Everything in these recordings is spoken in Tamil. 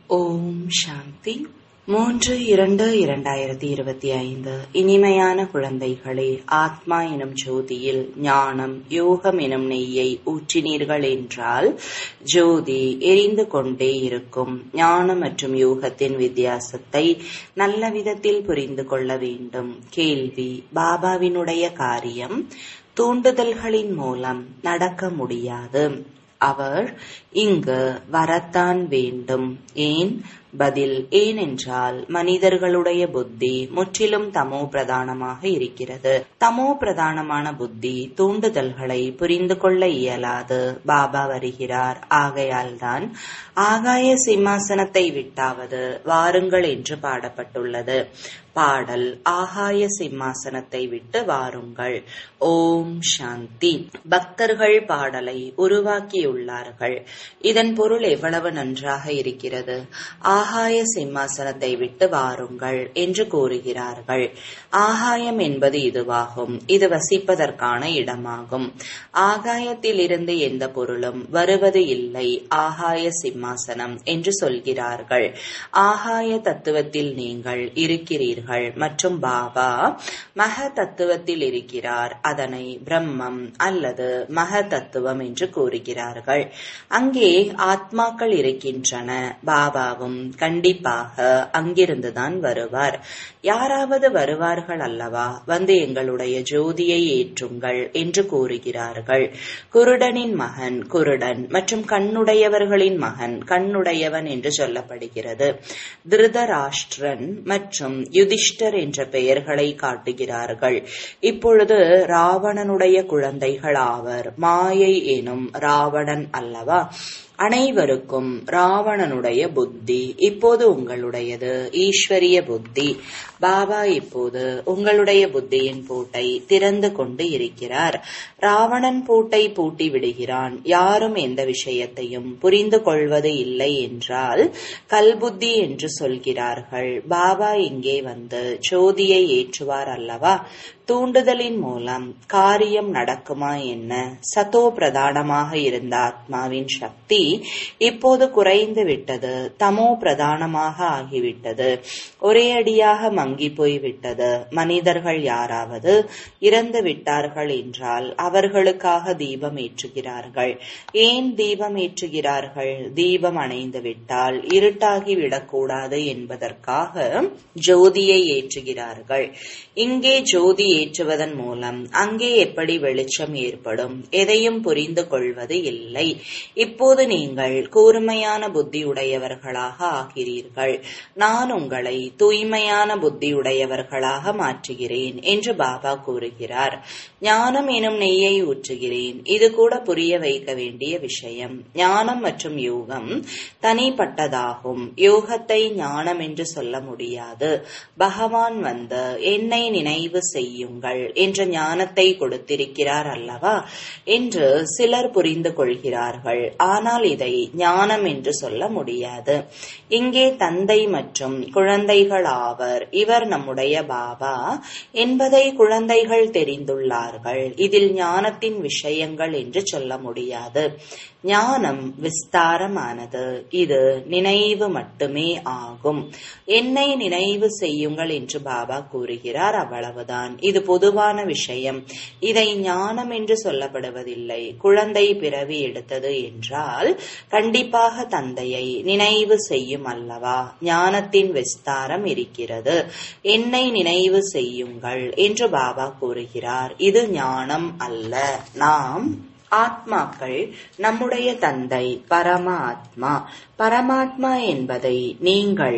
ஓம் சாந்தி மூன்று இரண்டு இரண்டாயிரத்தி இருபத்தி ஐந்து இனிமையான குழந்தைகளே ஆத்மா எனும் ஜோதியில் ஞானம் யோகம் எனும் நெய்யை ஊற்றினீர்கள் என்றால் ஜோதி எரிந்து கொண்டே இருக்கும் ஞானம் மற்றும் யோகத்தின் வித்தியாசத்தை நல்ல விதத்தில் புரிந்து கொள்ள வேண்டும் கேள்வி பாபாவினுடைய காரியம் தூண்டுதல்களின் மூலம் நடக்க முடியாது அவர் இங்கு வரத்தான் வேண்டும் ஏன் பதில் ஏனென்றால் மனிதர்களுடைய புத்தி முற்றிலும் தமோ பிரதானமாக இருக்கிறது தமோ பிரதானமான புத்தி தூண்டுதல்களை புரிந்து கொள்ள இயலாது பாபா வருகிறார் ஆகையால் தான் ஆகாய சிம்மாசனத்தை விட்டாவது வாருங்கள் என்று பாடப்பட்டுள்ளது பாடல் ஆகாய சிம்மாசனத்தை விட்டு வாருங்கள் ஓம் சாந்தி பக்தர்கள் பாடலை உருவாக்கியுள்ளார்கள் இதன் பொருள் எவ்வளவு நன்றாக இருக்கிறது ஆகாய சிம்மாசனத்தை விட்டு வாருங்கள் என்று கூறுகிறார்கள் ஆகாயம் என்பது இதுவாகும் இது வசிப்பதற்கான இடமாகும் ஆகாயத்தில் இருந்து எந்த பொருளும் வருவது இல்லை ஆகாய சிம்மாசனம் என்று சொல்கிறார்கள் ஆகாய தத்துவத்தில் நீங்கள் இருக்கிறீர்கள் மற்றும் பாபா மக தத்துவத்தில் இருக்கிறார் அதனை பிரம்மம் அல்லது மக தத்துவம் என்று கூறுகிறார்கள் அங்கே ஆத்மாக்கள் இருக்கின்றன பாபாவும் கண்டிப்பாக அங்கிருந்துதான் வருவார் யாராவது வருவார்கள் அல்லவா வந்து எங்களுடைய ஜோதியை ஏற்றுங்கள் என்று கூறுகிறார்கள் குருடனின் மகன் குருடன் மற்றும் கண்ணுடையவர்களின் மகன் கண்ணுடையவன் என்று சொல்லப்படுகிறது திருதராஷ்டிரன் மற்றும் யுதிஷ்டர் என்ற பெயர்களை காட்டுகிறார்கள் இப்பொழுது ராவணனுடைய குழந்தைகள் ஆவர் மாயை எனும் ராவணன் அல்லவா அனைவருக்கும் ராவணனுடைய புத்தி இப்போது உங்களுடையது ஈஸ்வரிய புத்தி பாபா இப்போது உங்களுடைய புத்தியின் பூட்டை திறந்து கொண்டு இருக்கிறார் ராவணன் பூட்டை பூட்டி விடுகிறான் யாரும் எந்த விஷயத்தையும் புரிந்து கொள்வது இல்லை என்றால் கல்புத்தி என்று சொல்கிறார்கள் பாபா இங்கே வந்து ஜோதியை ஏற்றுவார் அல்லவா தூண்டுதலின் மூலம் காரியம் நடக்குமா என்ன சதோ பிரதானமாக இருந்த ஆத்மாவின் சக்தி இப்போது குறைந்து விட்டது தமோ பிரதானமாக ஆகிவிட்டது ஒரே அடியாக மங்கி போய்விட்டது மனிதர்கள் யாராவது இறந்து விட்டார்கள் என்றால் அவர்களுக்காக தீபம் ஏற்றுகிறார்கள் ஏன் தீபம் ஏற்றுகிறார்கள் தீபம் அணைந்து விட்டால் இருட்டாகி விடக்கூடாது என்பதற்காக ஜோதியை ஏற்றுகிறார்கள் இங்கே ஜோதி ஏற்றுவதன் மூலம் அங்கே எப்படி வெளிச்சம் ஏற்படும் எதையும் புரிந்து கொள்வது இல்லை இப்போது நீங்கள் கூர்மையான புத்தியுடையவர்களாக ஆகிறீர்கள் நான் உங்களை தூய்மையான புத்தியுடையவர்களாக மாற்றுகிறேன் என்று பாபா கூறுகிறார் ஞானம் எனும் நெய்யை ஊற்றுகிறேன் இது கூட புரிய வைக்க வேண்டிய விஷயம் ஞானம் மற்றும் யோகம் தனிப்பட்டதாகும் யோகத்தை ஞானம் என்று சொல்ல முடியாது பகவான் வந்து என்னை நினைவு செய்யுங்கள் என்ற ஞானத்தை கொடுத்திருக்கிறார் அல்லவா என்று சிலர் புரிந்து கொள்கிறார்கள் ஆனால் இதை ஞானம் என்று சொல்ல முடியாது இங்கே தந்தை மற்றும் குழந்தைகள் ஆவர் இவர் நம்முடைய பாபா என்பதை குழந்தைகள் தெரிந்துள்ளார்கள் இதில் ஞானத்தின் விஷயங்கள் என்று சொல்ல முடியாது ஞானம் விஸ்தாரமானது இது நினைவு மட்டுமே ஆகும் என்னை நினைவு செய்யுங்கள் என்று பாபா கூறுகிறார் அவ்வளவுதான் இது பொதுவான விஷயம் இதை ஞானம் என்று சொல்லப்படுவதில்லை குழந்தை பிறவி எடுத்தது என்றால் கண்டிப்பாக தந்தையை நினைவு செய்யும் அல்லவா ஞானத்தின் விஸ்தாரம் இருக்கிறது என்னை நினைவு செய்யுங்கள் என்று பாபா கூறுகிறார் இது ஞானம் அல்ல நாம் ஆத்மாக்கள் நம்முடைய தந்தை பரமாத்மா பரமாத்மா என்பதை நீங்கள்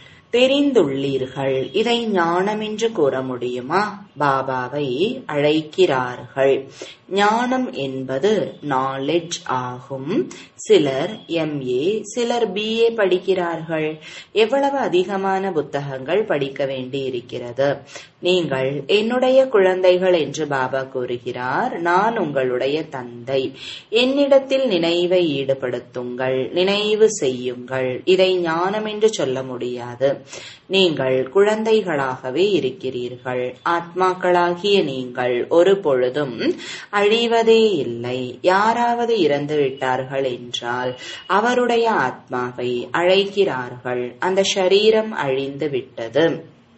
தெரிந்துள்ளீர்கள் இதை ஞானம் என்று கூற முடியுமா பாபாவை அழைக்கிறார்கள் ஞானம் என்பது நாலெட்ஜ் ஆகும் சிலர் எம்ஏ சிலர் பிஏ படிக்கிறார்கள் எவ்வளவு அதிகமான புத்தகங்கள் படிக்க வேண்டி இருக்கிறது நீங்கள் என்னுடைய குழந்தைகள் என்று பாபா கூறுகிறார் நான் உங்களுடைய தந்தை என்னிடத்தில் நினைவை ஈடுபடுத்துங்கள் நினைவு செய்யுங்கள் இதை ஞானம் என்று சொல்ல முடியாது நீங்கள் குழந்தைகளாகவே இருக்கிறீர்கள் ஆத்மாக்களாகிய நீங்கள் ஒரு பொழுதும் அழிவதே இல்லை யாராவது இறந்து விட்டார்கள் என்றால் அவருடைய ஆத்மாவை அழைக்கிறார்கள் அந்த ஷரீரம் அழிந்து விட்டது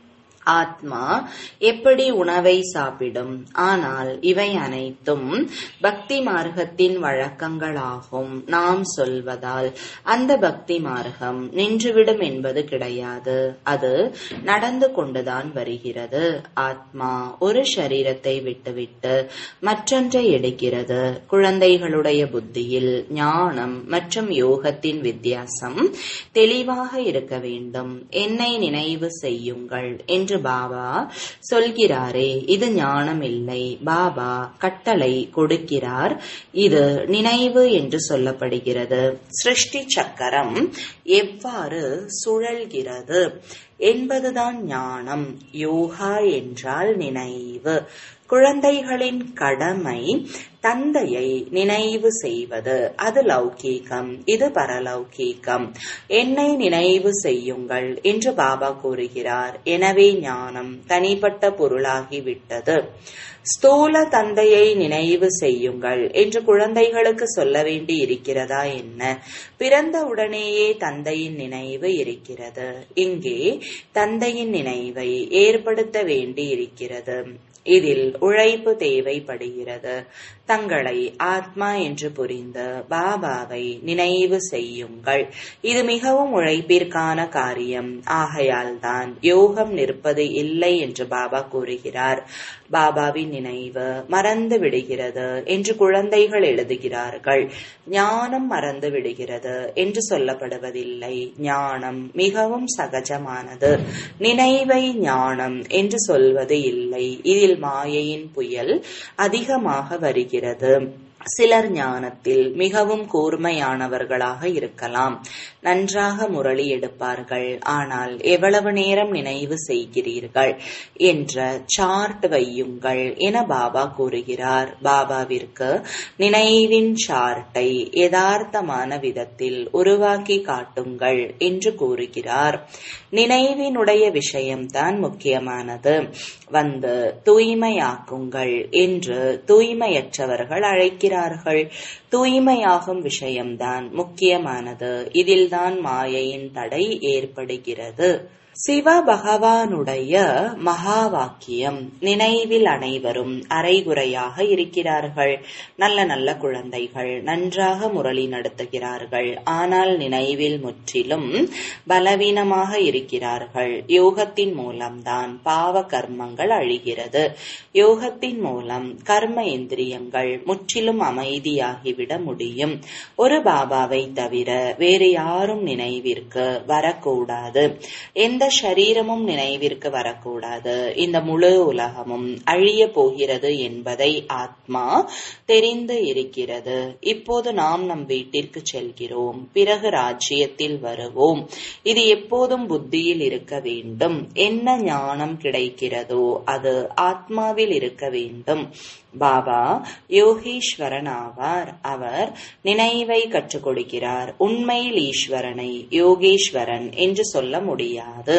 ஆத்மா எப்படி உணவை சாப்பிடும் ஆனால் இவை அனைத்தும் பக்தி மார்க்கத்தின் வழக்கங்களாகும் நாம் சொல்வதால் அந்த பக்தி மார்க்கம் நின்றுவிடும் என்பது கிடையாது அது நடந்து கொண்டுதான் வருகிறது ஆத்மா ஒரு சரீரத்தை விட்டுவிட்டு மற்றொன்றை எடுக்கிறது குழந்தைகளுடைய புத்தியில் ஞானம் மற்றும் யோகத்தின் வித்தியாசம் தெளிவாக இருக்க வேண்டும் என்னை நினைவு செய்யுங்கள் என்று பாபா சொல்கிறாரே இது ஞானம் இல்லை பாபா கட்டளை கொடுக்கிறார் இது நினைவு என்று சொல்லப்படுகிறது சிருஷ்டி சக்கரம் எவ்வாறு சுழல்கிறது என்பதுதான் ஞானம் யோகா என்றால் நினைவு குழந்தைகளின் கடமை தந்தையை நினைவு செய்வது அது லௌகீகம் இது பரலௌகீகம் என்னை நினைவு செய்யுங்கள் என்று பாபா கூறுகிறார் எனவே ஞானம் தனிப்பட்ட பொருளாகிவிட்டது ஸ்தூல தந்தையை நினைவு செய்யுங்கள் என்று குழந்தைகளுக்கு சொல்ல வேண்டி இருக்கிறதா என்ன பிறந்த உடனேயே தந்தையின் நினைவு இருக்கிறது இங்கே தந்தையின் நினைவை ஏற்படுத்த வேண்டி இருக்கிறது இதில் உழைப்பு தேவைப்படுகிறது தங்களை ஆத்மா என்று புரிந்து பாபாவை நினைவு செய்யுங்கள் இது மிகவும் உழைப்பிற்கான காரியம் ஆகையால் தான் யோகம் நிற்பது இல்லை என்று பாபா கூறுகிறார் பாபாவின் நினைவு மறந்து விடுகிறது என்று குழந்தைகள் எழுதுகிறார்கள் ஞானம் மறந்து விடுகிறது என்று சொல்லப்படுவதில்லை ஞானம் மிகவும் சகஜமானது நினைவை ஞானம் என்று சொல்வது இல்லை இதில் மாயையின் புயல் அதிகமாக வருகிறது சிலர் ஞானத்தில் மிகவும் கூர்மையானவர்களாக இருக்கலாம் நன்றாக முரளி எடுப்பார்கள் ஆனால் எவ்வளவு நேரம் நினைவு செய்கிறீர்கள் என்ற சார்ட் வையுங்கள் என பாபா கூறுகிறார் பாபாவிற்கு நினைவின் சார்ட்டை யதார்த்தமான விதத்தில் உருவாக்கி காட்டுங்கள் என்று கூறுகிறார் நினைவினுடைய விஷயம்தான் முக்கியமானது வந்து தூய்மையாக்குங்கள் என்று தூய்மையற்றவர்கள் அழைக்கிறார்கள் தூய்மையாகும் விஷயம்தான் முக்கியமானது இதில்தான் மாயையின் தடை ஏற்படுகிறது சிவ பகவானுடைய மகா வாக்கியம் நினைவில் அனைவரும் அரைகுறையாக இருக்கிறார்கள் நல்ல நல்ல குழந்தைகள் நன்றாக முரளி நடத்துகிறார்கள் ஆனால் நினைவில் முற்றிலும் பலவீனமாக இருக்கிறார்கள் யோகத்தின் மூலம்தான் பாவ கர்மங்கள் அழிகிறது யோகத்தின் மூலம் கர்ம இந்திரியங்கள் முற்றிலும் அமைதியாகிவிட முடியும் ஒரு பாபாவை தவிர வேறு யாரும் நினைவிற்கு வரக்கூடாது எந்த சரீரமும் நினைவிற்கு வரக்கூடாது இந்த முழு உலகமும் அழிய போகிறது என்பதை ஆத்மா தெரிந்து இருக்கிறது இப்போது நாம் நம் வீட்டிற்கு செல்கிறோம் பிறகு ராஜ்யத்தில் வருவோம் இது எப்போதும் புத்தியில் இருக்க வேண்டும் என்ன ஞானம் கிடைக்கிறதோ அது ஆத்மாவில் இருக்க வேண்டும் பாபா யோகீஸ்வரன் ஆவார் அவர் நினைவை கற்றுக் கொடுக்கிறார் உண்மையில் ஈஸ்வரனை யோகேஸ்வரன் என்று சொல்ல முடியாது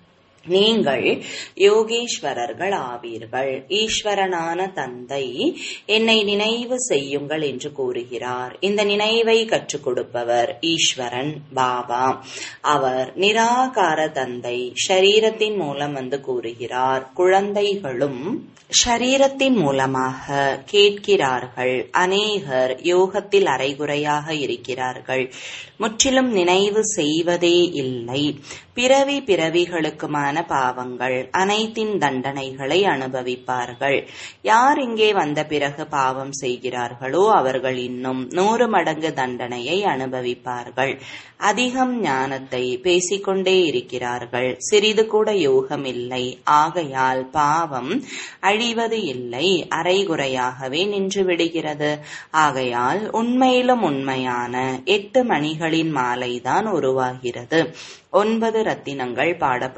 நீங்கள் யோகேஸ்வரர்கள் ஆவீர்கள் ஈஸ்வரனான தந்தை என்னை நினைவு செய்யுங்கள் என்று கூறுகிறார் இந்த நினைவை கற்றுக் கொடுப்பவர் ஈஸ்வரன் பாபா அவர் நிராகார தந்தை ஷரீரத்தின் மூலம் வந்து கூறுகிறார் குழந்தைகளும் ஷரீரத்தின் மூலமாக கேட்கிறார்கள் அநேகர் யோகத்தில் அரைகுறையாக இருக்கிறார்கள் முற்றிலும் நினைவு செய்வதே இல்லை பிறவி பிறவிகளுக்குமான பாவங்கள் அனைத்தின் தண்டனைகளை அனுபவிப்பார்கள் யார் இங்கே வந்த பிறகு பாவம் செய்கிறார்களோ அவர்கள் இன்னும் நூறு மடங்கு தண்டனையை அனுபவிப்பார்கள் அதிகம் ஞானத்தை பேசிக்கொண்டே இருக்கிறார்கள் சிறிது கூட யோகம் இல்லை ஆகையால் பாவம் அழிவது இல்லை அரைகுறையாகவே நின்று விடுகிறது ஆகையால் உண்மையிலும் உண்மையான எட்டு மணிகளின் மாலைதான் உருவாகிறது ஒன்பது ரத்தினங்கள் பாடப்படுகிறது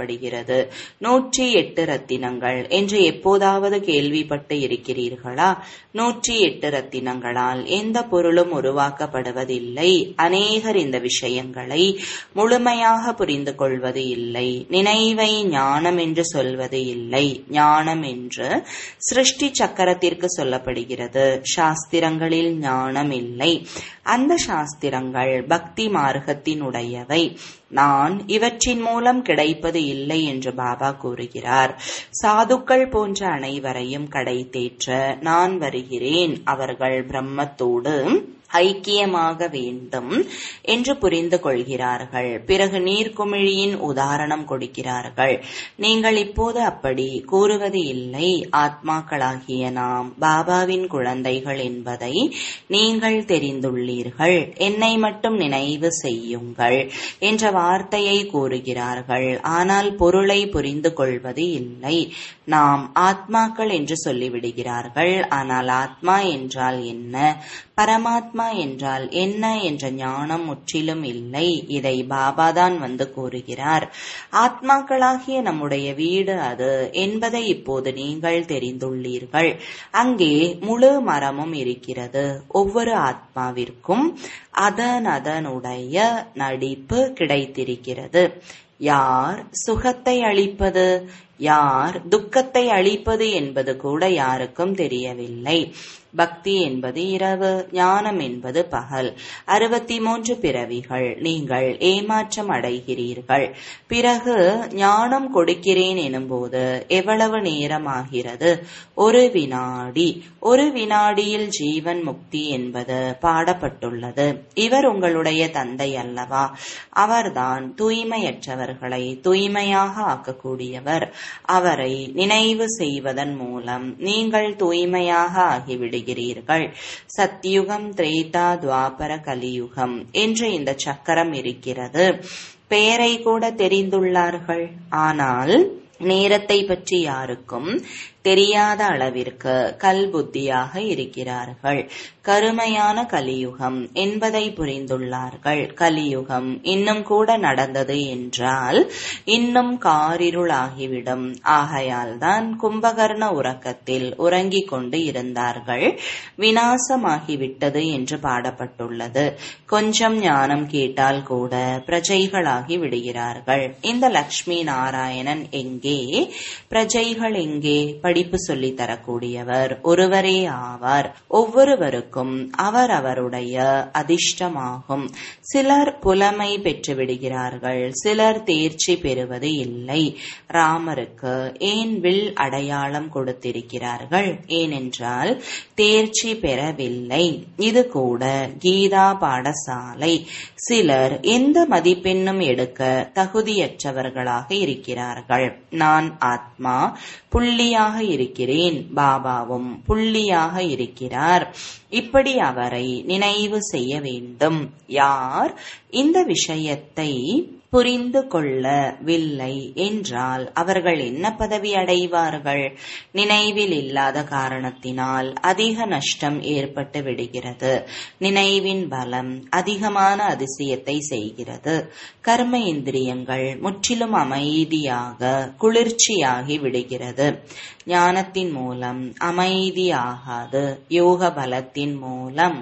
இருக்கிறது நூற்றி எட்டு ரத்தினங்கள் என்று எப்போதாவது கேள்விப்பட்டு இருக்கிறீர்களா நூற்றி எட்டு ரத்தினங்களால் எந்த பொருளும் உருவாக்கப்படுவதில்லை அநேகர் இந்த விஷயங்களை முழுமையாக புரிந்து கொள்வது இல்லை நினைவை ஞானம் என்று சொல்வது இல்லை ஞானம் என்று சிருஷ்டி சக்கரத்திற்கு சொல்லப்படுகிறது சாஸ்திரங்களில் ஞானம் இல்லை அந்த சாஸ்திரங்கள் பக்தி மார்க்கத்தினுடையவை நான் இவற்றின் மூலம் கிடைப்பது இல்லை என்று பாபா கூறுகிறார் சாதுக்கள் போன்ற அனைவரையும் கடை தேற்ற நான் வருகிறேன் அவர்கள் பிரம்மத்தோடு ஐக்கியமாக வேண்டும் என்று புரிந்து கொள்கிறார்கள் பிறகு நீர்க்குமிழியின் உதாரணம் கொடுக்கிறார்கள் நீங்கள் இப்போது அப்படி கூறுவது இல்லை ஆத்மாக்களாகிய நாம் பாபாவின் குழந்தைகள் என்பதை நீங்கள் தெரிந்துள்ளீர்கள் என்னை மட்டும் நினைவு செய்யுங்கள் என்ற வார்த்தையை கூறுகிறார்கள் ஆனால் பொருளை புரிந்து கொள்வது இல்லை நாம் ஆத்மாக்கள் என்று சொல்லிவிடுகிறார்கள் ஆனால் ஆத்மா என்றால் என்ன பரமாத்மா என்றால் என்ன என்ற ஞானம் முற்றிலும் இல்லை இதை பாபாதான் வந்து கூறுகிறார் ஆத்மாக்களாகிய நம்முடைய வீடு அது என்பதை இப்போது நீங்கள் தெரிந்துள்ளீர்கள் அங்கே முழு மரமும் இருக்கிறது ஒவ்வொரு ஆத்மாவிற்கும் அதன் அதனுடைய நடிப்பு கிடைத்திருக்கிறது யார் சுகத்தை அளிப்பது யார் துக்கத்தை அளிப்பது என்பது கூட யாருக்கும் தெரியவில்லை பக்தி என்பது இரவு ஞானம் என்பது பகல் அறுபத்தி மூன்று பிறவிகள் நீங்கள் ஏமாற்றம் அடைகிறீர்கள் பிறகு ஞானம் கொடுக்கிறேன் எனும்போது எவ்வளவு நேரம் ஆகிறது ஒரு வினாடி ஒரு வினாடியில் ஜீவன் முக்தி என்பது பாடப்பட்டுள்ளது இவர் உங்களுடைய தந்தை அல்லவா அவர்தான் தூய்மையற்றவர்களை தூய்மையாக ஆக்கக்கூடியவர் அவரை நினைவு செய்வதன் மூலம் நீங்கள் தூய்மையாக ஆகிவிடுகிறீர்கள் சத்யுகம் திரேதா துவாபர கலியுகம் என்று இந்த சக்கரம் இருக்கிறது பெயரை கூட தெரிந்துள்ளார்கள் ஆனால் நேரத்தை பற்றி யாருக்கும் தெரியாத அளவிற்கு கல் புத்தியாக இருக்கிறார்கள் கருமையான கலியுகம் என்பதை புரிந்துள்ளார்கள் கலியுகம் இன்னும் கூட நடந்தது என்றால் இன்னும் காரிருளாகிவிடும் ஆகையால் தான் கும்பகர்ண உறக்கத்தில் உறங்கிக் கொண்டு இருந்தார்கள் வினாசமாகிவிட்டது என்று பாடப்பட்டுள்ளது கொஞ்சம் ஞானம் கேட்டால் கூட பிரஜைகளாகி விடுகிறார்கள் இந்த லக்ஷ்மி நாராயணன் எங்கே பிரஜைகள் எங்கே படிப்பு சொல்லி தரக்கூடியவர் ஒருவரே ஆவார் ஒவ்வொருவருக்கும் அவர் அவருடைய அதிர்ஷ்டமாகும் சிலர் புலமை பெற்று விடுகிறார்கள் சிலர் தேர்ச்சி பெறுவது இல்லை ராமருக்கு ஏன் வில் அடையாளம் கொடுத்திருக்கிறார்கள் ஏனென்றால் தேர்ச்சி பெறவில்லை இது கூட கீதா பாடசாலை சிலர் எந்த மதிப்பெண்ணும் எடுக்க தகுதியற்றவர்களாக இருக்கிறார்கள் நான் ஆத்மா புள்ளியாக இருக்கிறேன் பாபாவும் புள்ளியாக இருக்கிறார் இப்படி அவரை நினைவு செய்ய வேண்டும் யார் இந்த விஷயத்தை புரிந்து கொள்ளவில்லை என்றால் அவர்கள் என்ன பதவி அடைவார்கள் நினைவில் இல்லாத காரணத்தினால் அதிக நஷ்டம் ஏற்பட்டு விடுகிறது நினைவின் பலம் அதிகமான அதிசயத்தை செய்கிறது கர்ம இந்திரியங்கள் முற்றிலும் அமைதியாக குளிர்ச்சியாகி விடுகிறது ஞானத்தின் மூலம் அமைதியாகாது யோக பலத்தின் மூலம்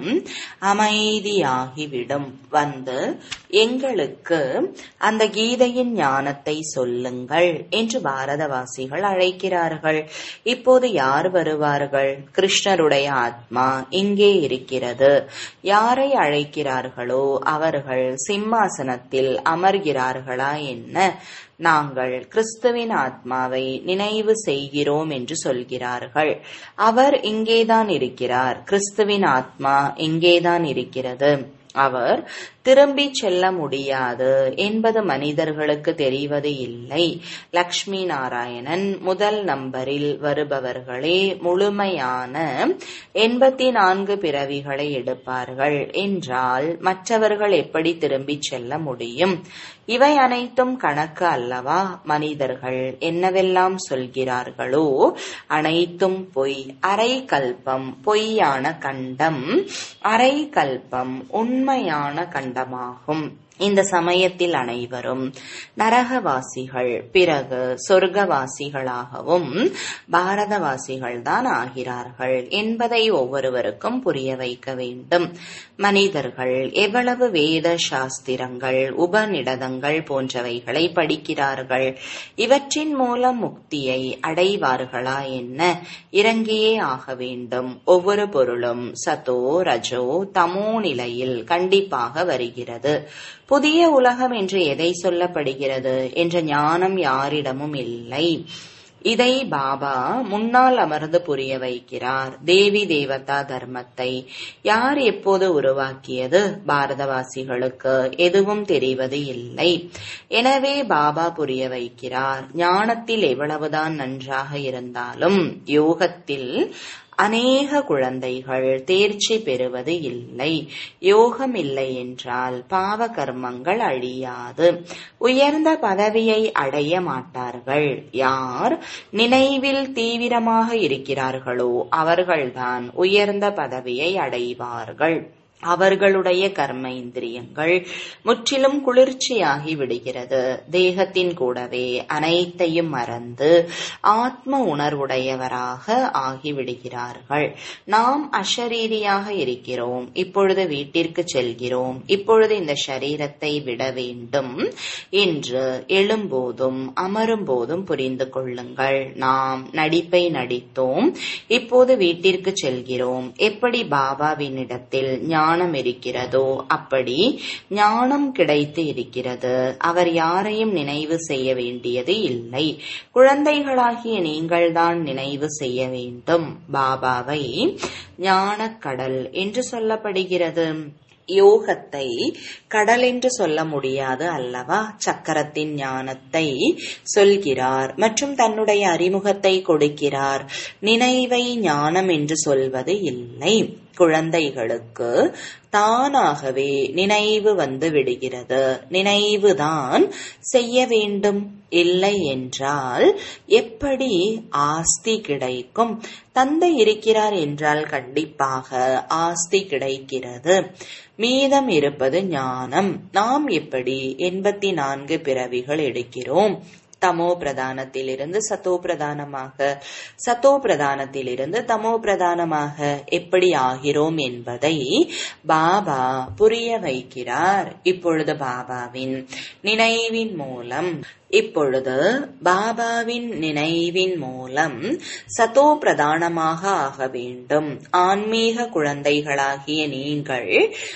அமைதியாகிவிடும் வந்து எங்களுக்கு அந்த கீதையின் ஞானத்தை சொல்லுங்கள் என்று பாரதவாசிகள் அழைக்கிறார்கள் இப்போது யார் வருவார்கள் கிருஷ்ணருடைய ஆத்மா இங்கே இருக்கிறது யாரை அழைக்கிறார்களோ அவர்கள் சிம்மாசனத்தில் அமர்கிறார்களா என்ன நாங்கள் கிறிஸ்துவின் ஆத்மாவை நினைவு செய்கிறோம் என்று சொல்கிறார்கள் அவர் இங்கேதான் இருக்கிறார் கிறிஸ்துவின் ஆத்மா இங்கேதான் இருக்கிறது அவர் திரும்பி செல்ல முடியாது என்பது மனிதர்களுக்கு தெரிவது இல்லை லக்ஷ்மி நாராயணன் முதல் நம்பரில் வருபவர்களே முழுமையான எண்பத்தி நான்கு பிறவிகளை எடுப்பார்கள் என்றால் மற்றவர்கள் எப்படி திரும்பி செல்ல முடியும் இவை அனைத்தும் கணக்கு அல்லவா மனிதர்கள் என்னவெல்லாம் சொல்கிறார்களோ அனைத்தும் பொய் அரை கல்பம் பொய்யான கண்டம் அரை கல்பம் உண்மையான கண்டமாகும் இந்த சமயத்தில் அனைவரும் நரகவாசிகள் பிறகு சொர்க்கவாசிகளாகவும் பாரதவாசிகள் தான் ஆகிறார்கள் என்பதை ஒவ்வொருவருக்கும் புரிய வைக்க வேண்டும் மனிதர்கள் எவ்வளவு வேத சாஸ்திரங்கள் உபநிடதங்கள் போன்றவைகளை படிக்கிறார்கள் இவற்றின் மூலம் முக்தியை அடைவார்களா என்ன இறங்கியே ஆக வேண்டும் ஒவ்வொரு பொருளும் சதோ ரஜோ தமோ நிலையில் கண்டிப்பாக வருகிறது புதிய உலகம் என்று எதை சொல்லப்படுகிறது என்ற ஞானம் யாரிடமும் இல்லை இதை பாபா முன்னால் அமர்ந்து புரிய வைக்கிறார் தேவி தேவதா தர்மத்தை யார் எப்போது உருவாக்கியது பாரதவாசிகளுக்கு எதுவும் தெரிவது இல்லை எனவே பாபா புரிய வைக்கிறார் ஞானத்தில் எவ்வளவுதான் நன்றாக இருந்தாலும் யோகத்தில் அநேக குழந்தைகள் தேர்ச்சி பெறுவது இல்லை யோகம் இல்லை என்றால் பாவ கர்மங்கள் அழியாது உயர்ந்த பதவியை அடைய மாட்டார்கள் யார் நினைவில் தீவிரமாக இருக்கிறார்களோ அவர்கள்தான் உயர்ந்த பதவியை அடைவார்கள் அவர்களுடைய கர்ம இந்திரியங்கள் முற்றிலும் குளிர்ச்சியாகி விடுகிறது தேகத்தின் கூடவே அனைத்தையும் மறந்து ஆத்ம உணர்வுடையவராக ஆகிவிடுகிறார்கள் நாம் அஷரீரியாக இருக்கிறோம் இப்பொழுது வீட்டிற்கு செல்கிறோம் இப்பொழுது இந்த சரீரத்தை விட வேண்டும் என்று எழும்போதும் அமரும் போதும் புரிந்து கொள்ளுங்கள் நாம் நடிப்பை நடித்தோம் இப்போது வீட்டிற்கு செல்கிறோம் எப்படி பாபாவினிடத்தில் ஞான ஞானம் இருக்கிறதோ அப்படி ஞானம் கிடைத்து இருக்கிறது அவர் யாரையும் நினைவு செய்ய வேண்டியது இல்லை குழந்தைகளாகிய நீங்கள்தான் நினைவு செய்ய வேண்டும் பாபாவை ஞானக்கடல் என்று சொல்லப்படுகிறது யோகத்தை கடல் என்று சொல்ல முடியாது அல்லவா சக்கரத்தின் ஞானத்தை சொல்கிறார் மற்றும் தன்னுடைய அறிமுகத்தை கொடுக்கிறார் நினைவை ஞானம் என்று சொல்வது இல்லை குழந்தைகளுக்கு தானாகவே நினைவு வந்து விடுகிறது நினைவுதான் செய்ய வேண்டும் இல்லை என்றால் எப்படி ஆஸ்தி கிடைக்கும் தந்தை இருக்கிறார் என்றால் கண்டிப்பாக ஆஸ்தி கிடைக்கிறது மீதம் இருப்பது ஞானம் நாம் எப்படி எண்பத்தி நான்கு பிறவிகள் எடுக்கிறோம் தமோ பிரதானத்திலிருந்து சத்தோ பிரதானமாக சத்தோ பிரதானத்திலிருந்து தமோ பிரதானமாக எப்படி ஆகிறோம் என்பதை பாபா புரிய வைக்கிறார் இப்பொழுது பாபாவின் நினைவின் மூலம் இப்பொழுது பாபாவின் நினைவின் மூலம் சதோ பிரதானமாக ஆக வேண்டும் ஆன்மீக குழந்தைகளாகிய நீங்கள்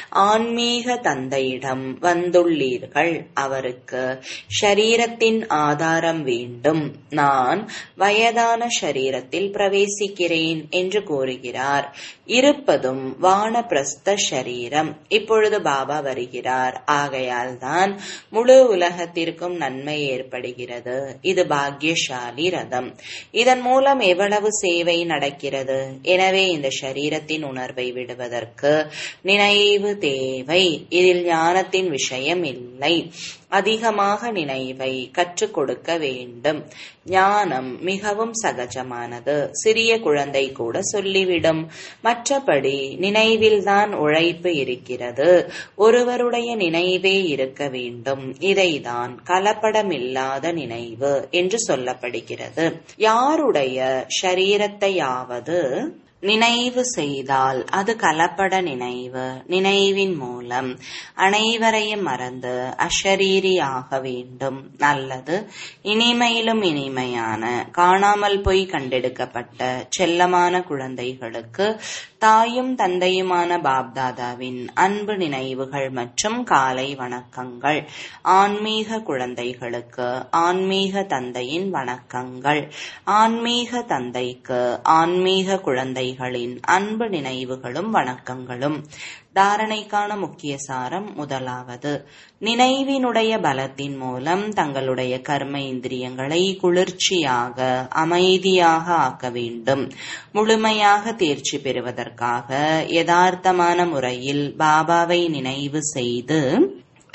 ஆன்மீக தந்தையிடம் வந்துள்ளீர்கள் அவருக்கு ஷரீரத்தின் ஆதாரம் வேண்டும் நான் வயதான ஷரீரத்தில் பிரவேசிக்கிறேன் என்று கூறுகிறார் இருப்பதும் வானப்பிரஸ்த ஷரீரம் இப்பொழுது பாபா வருகிறார் ஆகையால் தான் முழு உலகத்திற்கும் நன்மை ஏற்படுகிறது இது பாக்யசாலி ரதம் இதன் மூலம் எவ்வளவு சேவை நடக்கிறது எனவே இந்த ஷரீரத்தின் உணர்வை விடுவதற்கு நினைவு தேவை இதில் ஞானத்தின் விஷயம் இல்லை அதிகமாக நினைவை கற்றுக் கொடுக்க வேண்டும் ஞானம் மிகவும் சகஜமானது சிறிய குழந்தை கூட சொல்லிவிடும் மற்றபடி நினைவில்தான் உழைப்பு இருக்கிறது ஒருவருடைய நினைவே இருக்க வேண்டும் இதைதான் கலப்படமில்லாத நினைவு என்று சொல்லப்படுகிறது யாருடைய ஷரீரத்தையாவது நினைவு செய்தால் அது கலப்பட நினைவு நினைவின் மூலம் அனைவரையும் மறந்து அஷரீரி ஆக வேண்டும் நல்லது இனிமையிலும் இனிமையான காணாமல் போய் கண்டெடுக்கப்பட்ட செல்லமான குழந்தைகளுக்கு தாயும் தந்தையுமான பாப்தாதாவின் அன்பு நினைவுகள் மற்றும் காலை வணக்கங்கள் ஆன்மீக குழந்தைகளுக்கு ஆன்மீக தந்தையின் வணக்கங்கள் ஆன்மீக தந்தைக்கு ஆன்மீக குழந்தைகளின் அன்பு நினைவுகளும் வணக்கங்களும் தாரணைக்கான முக்கிய சாரம் முதலாவது நினைவினுடைய பலத்தின் மூலம் தங்களுடைய கர்ம இந்திரியங்களை குளிர்ச்சியாக அமைதியாக ஆக்க வேண்டும் முழுமையாக தேர்ச்சி பெறுவதற்காக யதார்த்தமான முறையில் பாபாவை நினைவு செய்து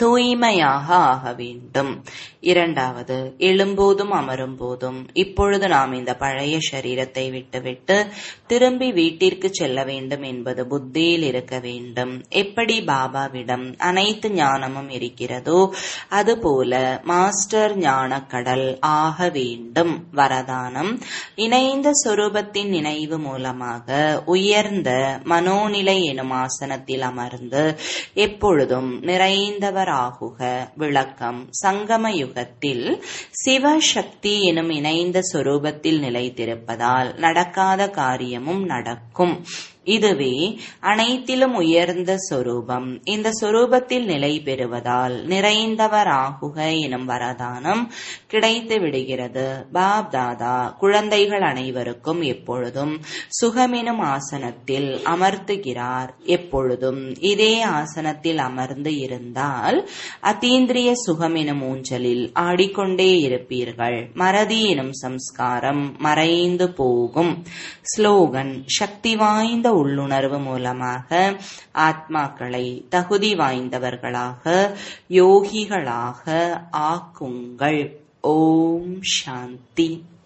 தூய்மையாக ஆக வேண்டும் இரண்டாவது எழும்போதும் அமரும் போதும் இப்பொழுது நாம் இந்த பழைய சரீரத்தை விட்டுவிட்டு திரும்பி வீட்டிற்கு செல்ல வேண்டும் என்பது புத்தியில் இருக்க வேண்டும் எப்படி பாபாவிடம் அனைத்து ஞானமும் இருக்கிறதோ அதுபோல மாஸ்டர் ஞானக்கடல் ஆக வேண்டும் வரதானம் இணைந்த சொரூபத்தின் நினைவு மூலமாக உயர்ந்த மனோநிலை எனும் ஆசனத்தில் அமர்ந்து எப்பொழுதும் நிறைந்தவர் ஆகுக விளக்கம் சங்கம யுகத்தில் சிவசக்தி எனும் இணைந்த சொரூபத்தில் நிலைத்திருப்பதால் நடக்காத காரியமும் நடக்கும் இதுவே அனைத்திலும் உயர்ந்த சொரூபம் இந்த சொரூபத்தில் நிலை பெறுவதால் நிறைந்தவர் ஆகுக எனும் வரதானம் கிடைத்து விடுகிறது பாப் தாதா குழந்தைகள் அனைவருக்கும் எப்பொழுதும் சுகமெனும் ஆசனத்தில் அமர்த்துகிறார் எப்பொழுதும் இதே ஆசனத்தில் அமர்ந்து இருந்தால் அத்தீந்திரிய சுகம் எனும் ஊஞ்சலில் ஆடிக்கொண்டே இருப்பீர்கள் மறதி எனும் சம்ஸ்காரம் மறைந்து போகும் ஸ்லோகன் சக்தி வாய்ந்த உள்ளுணர்வு மூலமாக ஆத்மாக்களை தகுதி வாய்ந்தவர்களாக யோகிகளாக ஆக்குங்கள் ஓம் சாந்தி